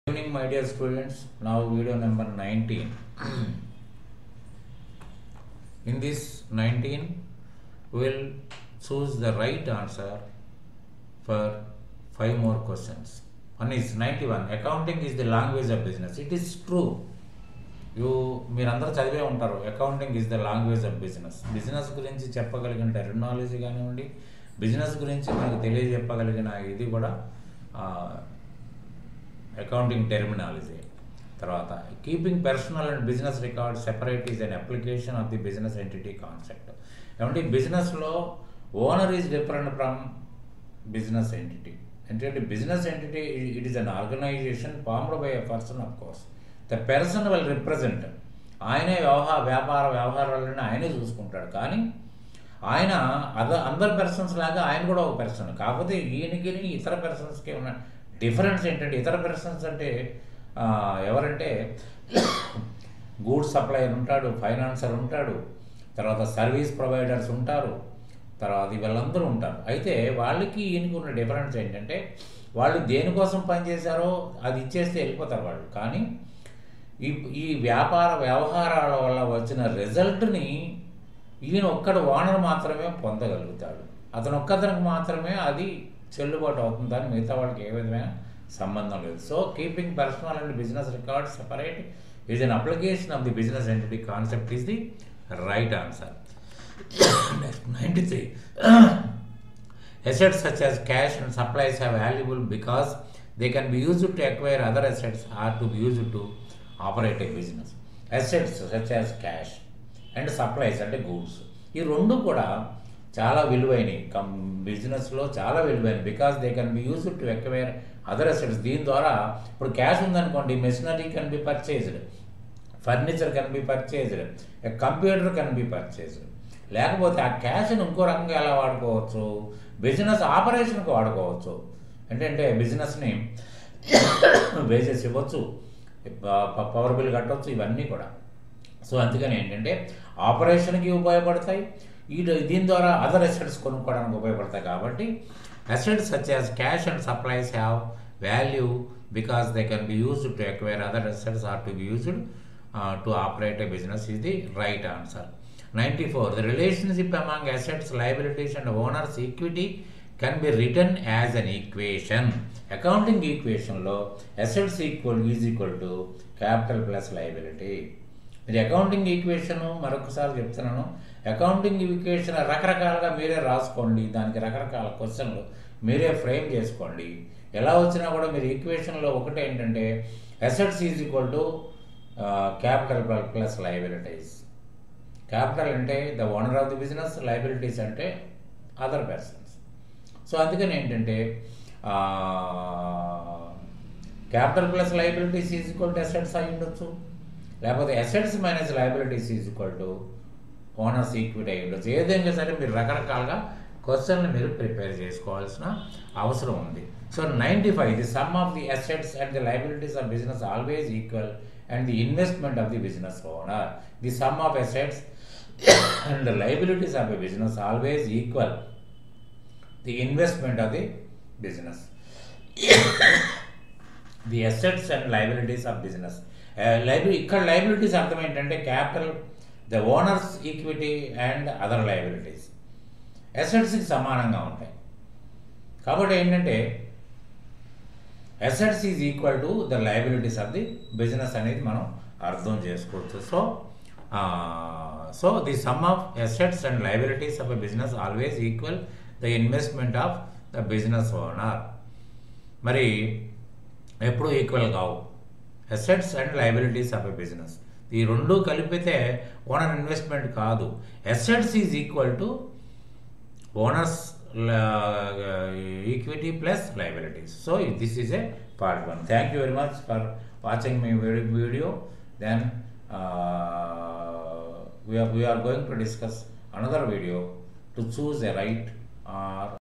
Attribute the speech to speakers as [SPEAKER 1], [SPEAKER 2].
[SPEAKER 1] evening my dear students now video number 19 in this 19 we will choose the right answer for five more questions one is 91 accounting is the language of business it is true you మీరందరూ చదివే ఉంటారు accounting is the language of business business గురించి చెప్పగలిగిన technology కానివ్వండి business గురించి మనకు తెలియజెప్పగలిగిన ఇది కూడా అకౌంటింగ్ టెర్మినాలజీ తర్వాత keeping personal and business record separate is an application of the business entity concept ఏమంటే బిజినెస్లో owner is different from business entity ఎందుకంటే business entity it is an organisation formed by a person of course the person will represent ఆయనే వ్యవహార వ్యాపార వ్యవహారాలను ఆయనే చూసుకుంటాడు కానీ ఆయన అద అందర్ పర్సన్స్ లాగా ఆయన కూడా ఒక పర్సన్ కాకపోతే ఈయనకి ఇతర పర్సన్స్కి ఉన్న డిఫరెన్స్ ఏంటంటే ఇతర పర్సన్స్ అంటే ఆ, ఎవరంటే గూడ్స్ సప్లయర్ ఉంటాడు ఫైనాన్సర్ ఉంటాడు తర్వాత సర్వీస్ ప్రొవైడర్స్ ఉంటారు తర్వాత వీళ్ళందరూ ఉంటారు అయితే వాళ్ళకి ఈయనకి ఉన్న డిఫరెన్స్ ఏంటంటే వాళ్ళు దేనికోసం పనిచేశారో అది ఇచ్చేస్తే వెళ్ళిపోతారు వాళ్ళు కానీ ఈ ఈ వ్యాపార వ్యవహారాల వల్ల వచ్చిన రిజల్ట్ని ఈయన ఒక్కడు ఓనర్ మాత్రమే పొందగలుగుతాడు అతను ఒక్కతనికి మాత్రమే అది చెల్లుబాటు అవుతుందని మిగతా వాళ్ళకి ఏ విధమైన సంబంధం లేదు so keeping personal and business record separate is an application of the business entity concept is the right answer next ninety three Assets such as cash and supplies are valuable because they can be used to acquire other assets or to be used to operate a business. Assets such as cash and supplies అంటే goods ఈ రెండు కూడా చాలా విలువైనవి కం బిజినెస్లో చాలా విలువైనవి because they can be use to acquire other assets దీని ద్వారా ఇప్పుడు క్యాష్ ఉందనుకోండి machinery can be purchased furniture can be purchased computer can be purchased లేకపోతే ఆ క్యాష్ని ఇంకో రకంగా ఎలా వాడుకోవచ్చు బిజినెస్ ఆపరేషన్కి వాడుకోవచ్చు ఏంటంటే బిజినెస్ని వేజెస్ ఇవ్వచ్చు ప- పవర్ బిల్ కట్టవచ్చు ఇవన్నీ కూడా సో అందుకని ఏంటంటే ఆపరేషన్కి ఉపయోగపడతాయి ఈ దీని ద్వారా అదర్ అసెట్స్ కొనుక్కోవడానికి ఉపయోగపడతాయి కాబట్టి assets such as cash and supplies have value because they can be used to acquire other assets or to be used to operate a business is the right answer. 94. The relationship among assets, liabilities and owners' equity can be written as an equation. Accounting equation లో assets equal is equal to capital plus liability. మీరు accounting equation మరొకసారి చెప్తున్నాను accounting equation రకరకాలుగా మీరే రాసుకోండి దానికి రకరకాల క్వశ్చన్లు మీరే ఫ్రేమ్ చేసుకోండి ఎలా వచ్చినా కూడా మీరు ఈక్వేషన్లో ఒకటి ఏంటంటే assets is equal to capital plus liabilities capital అంటే the owner of the business liabilities అంటే అదర్ పర్సన్స్ సో అందుకని ఏంటంటే capital plus liabilities is equal to assets అయి ఉండొచ్చు లేకపోతే assets minus liabilities is equal to owner's equity అయి ఉండొచ్చు ఏ విధంగా సరే మీరు రకరకాలుగా క్వశ్చన్లు మీరు ప్రిపేర్ చేసుకోవాల్సిన అవసరం ఉంది so ninety five the sum of the assets and the liabilities of business always equal and the investment of the business owner the sum of assets and the liabilities of a business always equal the investment of the business the assets and liabilities of business liability ఇక్కడ liabilities అర్థం ఏంటంటే capital the owner's equity and other liabilities అసెట్స్కి సమానంగా ఉంటాయి కాబట్టి ఏంటంటే assets is equal to the liabilities of the business అనేది మనం అర్థం చేసుకోవచ్చు so so the sum of assets and liabilities of a business always equal the investment of the business owner మరి ఎప్పుడు ఈక్వల్ కావు assets and liabilities of a business ఈ రెండు కలిపితే ఓనర్ ఇన్వెస్ట్మెంట్ కాదు assets is equal to owner's equity plus liabilities so this is a part one thank you very much for watching my video then we are we are going to discuss another video to choose a right or